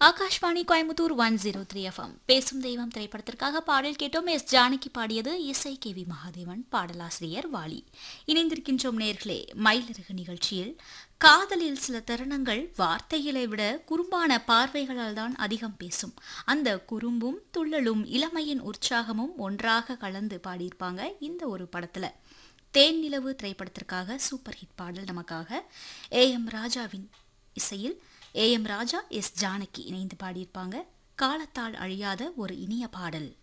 Akashvani Coimbatore one zero three FM Pesum Deivam திரைப்படத்திற்காக பாடல் கேட்டோம் எஸ் ஜானகி பாடியது இசை கே வி மகாதேவன் பாடலாசிரியர் வாலி இணைந்திருக்கின்றோம் நேர்களே மயிலிறகு நிகழ்ச்சியில் காதலில் சில தருணங்கள் வார்த்தைகளை விட குறும்பான பார்வைகளால் தான் அதிகம் பேசும் அந்த குறும்பும் துள்ளலும் இளமையின் உற்சாகமும் ஒன்றாக கலந்து பாடியிருப்பாங்க இந்த ஒரு படத்துல தேன் நிலவு திரைப்படத்திற்காக சூப்பர் ஹிட் பாடல் நமக்காக ஏ எம் ராஜாவின் இசையில் A M Raja S Janaki இணைந்து பாடியிருப்பாங்க காலத்தால் அழியாத ஒரு இனிய பாடல்